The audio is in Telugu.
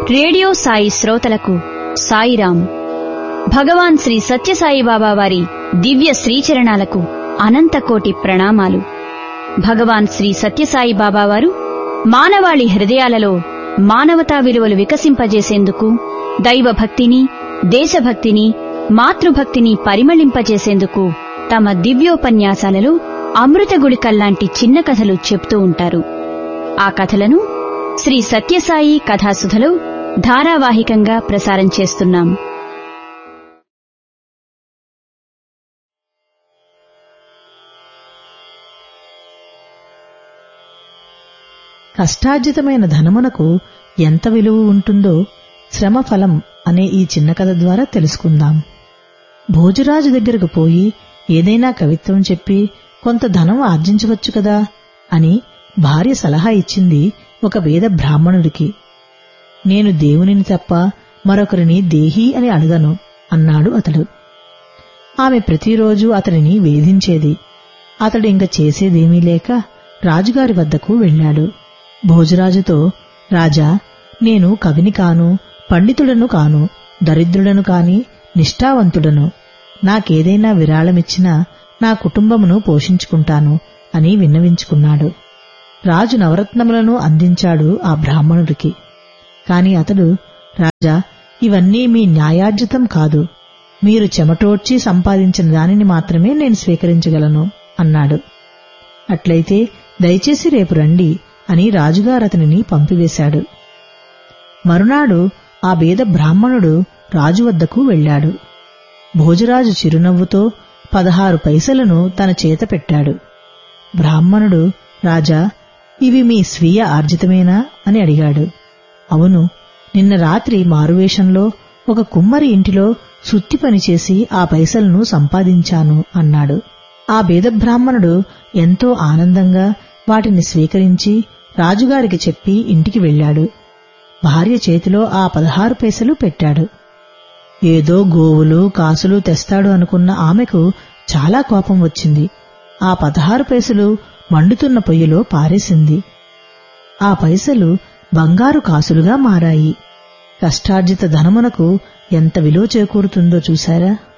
రేడియో సాయి శ్రోతలకు సాయిరాం భగవాన్ శ్రీ సత్యసాయి బాబా వారి దివ్య శ్రీచరణాలకు అనంతకోటి ప్రణామాలు భగవాన్ శ్రీ సత్యసాయి బాబా వారు మానవాళి హృదయాలలో మానవతా విలువలు వికసింపజేసేందుకు దైవభక్తిని దేశభక్తిని మాతృభక్తిని పరిమళింపజేసేందుకు తమ దివ్యోపన్యాసాలలో అమృత గుళికల్లాంటి చిన్న కథలు చెప్తూ ఉంటారు ఆ కథలను శ్రీ సత్యసాయి కథాసుధలో ధారావాహికంగా ప్రసారం చేస్తున్నాం కష్టార్జితమైన ధనమునకు ఎంత విలువ ఉంటుందో శ్రమఫలం అనే ఈ చిన్న కథ ద్వారా తెలుసుకుందాం భోజరాజు దగ్గరకు పోయి ఏదైనా కవిత్వం చెప్పి కొంత ధనం ఆర్జించవచ్చు కదా అని భార్య సలహా ఇచ్చింది ఒక వేద బ్రాహ్మణుడికి నేను దేవునిని తప్ప మరొకరిని దేహి అని అడగను అన్నాడు అతడు ఆమె ప్రతిరోజు అతడిని వేధించేది అతడు ఇంక చేసేదేమీ లేక రాజుగారి వద్దకు వెళ్ళాడు భోజరాజుతో రాజా నేను కవిని కాను పండితుడను కాను దరిద్రుడను కాని నిష్ఠావంతుడను నాకేదైనా విరాళమిచ్చినా నా కుటుంబమును పోషించుకుంటాను అని విన్నవించుకున్నాడు రాజు నవరత్నములను అందించాడు ఆ బ్రాహ్మణుడికి కాని అతడు రాజా ఇవన్నీ మీ న్యాయార్జితం కాదు మీరు చెమటోడ్చి సంపాదించిన దానిని మాత్రమే నేను స్వీకరించగలను అన్నాడు అట్లయితే దయచేసి రేపు రండి అని రాజుగారు అతనిని పంపివేశాడు మరునాడు ఆ బేద బ్రాహ్మణుడు రాజు వద్దకు వెళ్ళాడు భోజరాజు చిరునవ్వుతో పదహారు పైసలను తన చేత పెట్టాడు బ్రాహ్మణుడు రాజా ఇవి మీ స్వీయ ఆర్జితమేనా అని అడిగాడు అవును నిన్న రాత్రి మారువేషంలో ఒక కుమ్మరి ఇంటిలో సుత్తి పనిచేసి ఆ పైసలను సంపాదించాను అన్నాడు ఆ బేదబ్రాహ్మణుడు ఎంతో ఆనందంగా వాటిని స్వీకరించి రాజుగారికి చెప్పి ఇంటికి వెళ్ళాడు భార్య చేతిలో ఆ పదహారు పైసలు పెట్టాడు ఏదో గోవులు కాసులు తెస్తాడు అనుకున్న ఆమెకు చాలా కోపం వచ్చింది ఆ పదహారు పైసలు మండుతున్న పొయ్యిలో పారేసింది ఆ పైసలు బంగారు కాసులుగా మారాయి కష్టార్జిత ధనమునకు ఎంత విలువ చేకూరుతుందో చూశారా